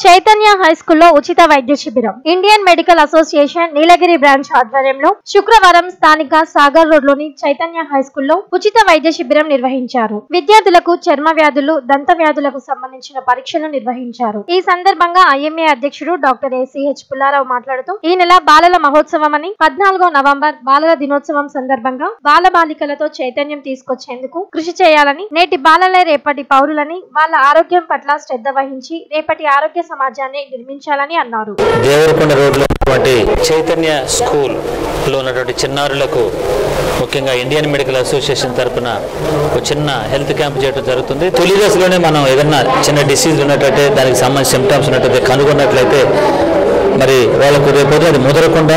Chaitanya high స్కూల్లో ఉచిత వైద్య శిబిరం Indian medical association Nilgiri branch ఆధ్వర్యంలో శుక్రవారం స్థానిక సాగర్ రోడ్ లోని చైతన్య హై స్కూల్లో ఉచిత వైద్య శిబిరం నిర్వహించారు విద్యార్థులకు చర్మ వ్యాధులు దంత వ్యాధులకు సంబంధించిన పరీక్షలు నిర్వహించారు ఈ సందర్భంగా ఐఎంఏ అధ్యక్షుడు డాక్టర్ ఏసీహెచ్ పుల్లారావు మాట్లాడుతూ ఈ నెల బాలల మహోత్సవం అని పద్నాలుగో నవంబర్ బాలల దినోత్సవం సందర్భంగా బాల బాలికలతో చైతన్యం తీసుకొచ్చేందుకు కృషి చేయాలని నేటి బాలలే రేపటి పౌరులని వాళ్ళ ఆరోగ్యం పట్ల శ్రద్ధ వహించి రేపటి ఆరోగ్య సమాజాన్ని నిర్మించాలని అన్నారు దేవరకొండ రోడ్లో ఉన్నటువంటి చైతన్య స్కూల్ లో ఉన్నటువంటి చిన్నారులకు ముఖ్యంగా ఇండియన్ మెడికల్ అసోసియేషన్ తరపున ఒక చిన్న హెల్త్ క్యాంప్ చేయడం జరుగుతుంది తొలి దశలోనే మనం ఏదన్నా చిన్న డిసీజ్ ఉన్నట్లయితే దానికి సంబంధించిన సిమ్టమ్స్ ఉన్నట్లయితే కనుగొన్నట్లయితే మరి వాళ్ళకు రేపు అది ముదరకుండా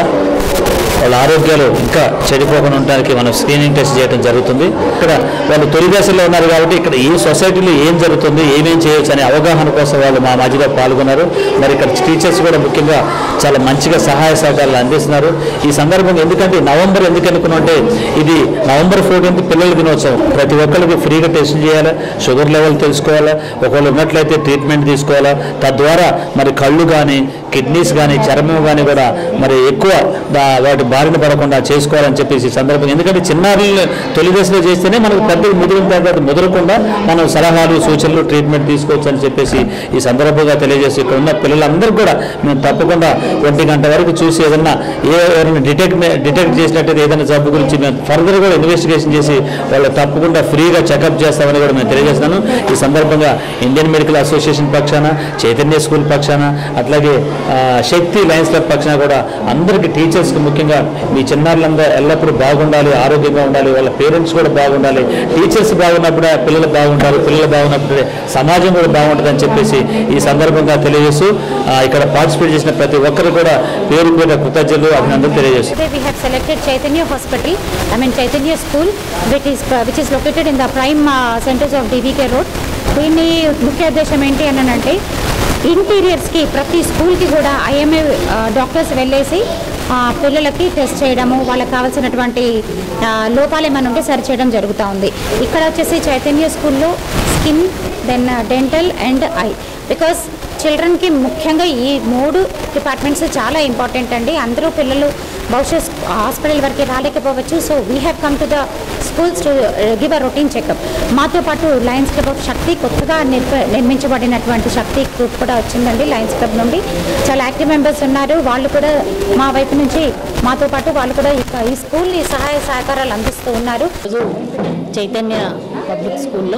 వాళ్ళ ఆరోగ్యాలు ఇంకా చెడిపోకుండా ఉండడానికి మనం స్క్రీనింగ్ టెస్ట్ చేయడం జరుగుతుంది ఇక్కడ వాళ్ళు తొలి దశలో ఉన్నారు కాబట్టి ఇక్కడ ఈ సొసైటీలో ఏం జరుగుతుంది ఏమేం చేయొచ్చు అనే అవగాహన కోసం వాళ్ళు మా మధ్యలో పాల్గొన్నారు మరి ఇక్కడ టీచర్స్ కూడా ముఖ్యంగా చాలా మంచిగా సహాయ సహకారాలు అందిస్తున్నారు ఈ సందర్భంగా ఎందుకంటే నవంబర్ ఎందుకు అనుకున్నాం అంటే ఇది నవంబర్ ఫోర్టీన్త్ పిల్లల దినోత్సవం ప్రతి ఒక్కరికి ఫ్రీగా టెస్ట్ చేయాలా షుగర్ లెవెల్ తెలుసుకోవాలా ఒకవేళ ఉన్నట్లయితే ట్రీట్మెంట్ తీసుకోవాలా తద్వారా మరి కళ్ళు కానీ కిడ్నీస్ కానీ చర్మం కానీ కూడా మరి ఎక్కువ దా- వాటి బారిన పడకుండా చేసుకోవాలని చెప్పేసి ఈ సందర్భంగా ఎందుకంటే చిన్నారులు తొలి దశలో చేస్తేనే మనకు పెద్ద ముదిరిన తర్వాత ముదరకుండా మనం సలహాలు సూచనలు ట్రీట్మెంట్ తీసుకోవచ్చు అని చెప్పేసి ఈ సందర్భంగా తెలియజేసి ఇక్కడ ఉన్న పిల్లలందరూ కూడా మేము తప్పకుండా ఒంటి గంట వరకు చూసి ఏదన్నా ఏ ఎవరైనా డిటెక్ట్ డిటెక్ట్ చేసినట్టయితే ఏదైనా జబ్బు గురించి మేము ఫర్దర్ కూడా ఇన్వెస్టిగేషన్ చేసి వాళ్ళు తప్పకుండా ఫ్రీగా చెకప్ చేస్తామని కూడా మేము తెలియజేస్తున్నాను ఈ సందర్భంగా ఇండియన్ మెడికల్ అసోసియేషన్ పక్షాన చైతన్య స్కూల్ పక్షాన అట్లాగే ఆ, శక్తి లయన్స్ క్లబ్ పక్షాన కూడా అందరికీ టీచర్స్కి ముఖ్యంగా మీ చిన్నారులందరూ ఎల్లప్పుడూ బాగుండాలి ఆరోగ్యంగా ఉండాలి వాళ్ళ పేరెంట్స్ కూడా బాగుండాలి టీచర్స్ బాగున్నప్పుడే పిల్లలు బాగుంటారు పిల్లలు బాగున్నప్పుడే సమాజం కూడా బాగుంటుంది అని చెప్పేసి ఈ సందర్భంగా తెలియజేస్తూ ఆ, ఇక్కడ పార్టిసిపేట్ చేసిన ప్రతి ఒక్కరు కూడా పేరు పేరు కృతజ్ఞతలు అభినందనలు తెలియజేస్తారు Today we have selected Chaitanya Hospital, I mean Chaitanya School, which is which is located in the prime uh, centers of DVK Road. దీని ముఖ్య ఉద్దేశం ఏంటి అని అంటే ఇంటీరియర్స్కి ప్రతి స్కూల్కి కూడా ఐఎంఏ డాక్టర్స్ వెళ్ళేసి ఆ, పిల్లలకి టెస్ట్ చేయడము వాళ్ళకి కావాల్సినటువంటి ఆ, లోపాలు ఏమైనా ఉంటే సరి చేయడం జరుగుతూ ఉంది ఇక్కడ వచ్చేసి చైతన్య స్కూల్లో skin then dental and eye because చిల్డ్రన్కి ముఖ్యంగా ఈ మూడు డిపార్ట్మెంట్స్ చాలా ఇంపార్టెంట్ అండి అందరూ పిల్లలు బహుశా హాస్పిటల్ వరకు రాలేకపోవచ్చు so we have come to the schools to give a routine checkup మాతో పాటు లయన్స్ క్లబ్ ఆఫ్ శక్తి కొత్తగా నిర్ప నిర్మించబడినటువంటి శక్తి గ్రూప్ కూడా వచ్చిందండి లయన్స్ క్లబ్ నుండి చాలా యాక్టివ్ మెంబర్స్ ఉన్నారు వాళ్ళు కూడా మా వైపు నుంచి మాతో పాటు వాళ్ళు కూడా ఈ- ఈ స్కూల్ ఈ సహాయ సహకారాలు అందిస్తూ ఉన్నారు ఈరోజు చైతన్య పబ్లిక్ స్కూల్లో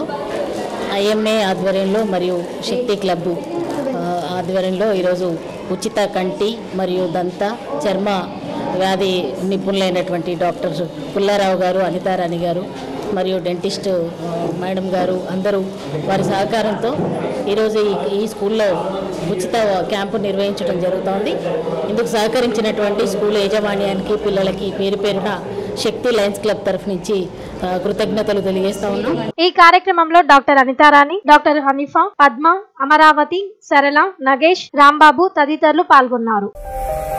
ఐఎంఏ ఆధ్వర్యంలో మరియు శక్తి క్లబ్ ఆ, ఆధ్వర్యంలో ఈరోజు ఉచిత కంటి మరియు దంత చర్మ వ్యాధి నిపుణులైనటువంటి డాక్టర్ పుల్లారావు గారు అనితారాణి గారు మరియు డెంటిస్ట్ ఆ, మేడం గారు అందరూ వారి సహకారంతో ఈరోజు ఈ ఈ స్కూల్లో ఉచిత క్యాంపు నిర్వహించడం జరుగుతోంది ఇందుకు సహకరించినటువంటి స్కూల్ యాజమాన్యానికి పిల్లలకి పేరు పేరున శక్తి లయన్స్ క్లబ్ తరఫు నుంచి ఆ, కృతజ్ఞతలు తెలియజేస్తా ఉన్నాం ఈ కార్యక్రమంలో డాక్టర్ అనితారాణి డాక్టర్ హనీఫా పద్మ అమరావతి సరళ నగేష్ రాంబాబు తదితరులు పాల్గొన్నారు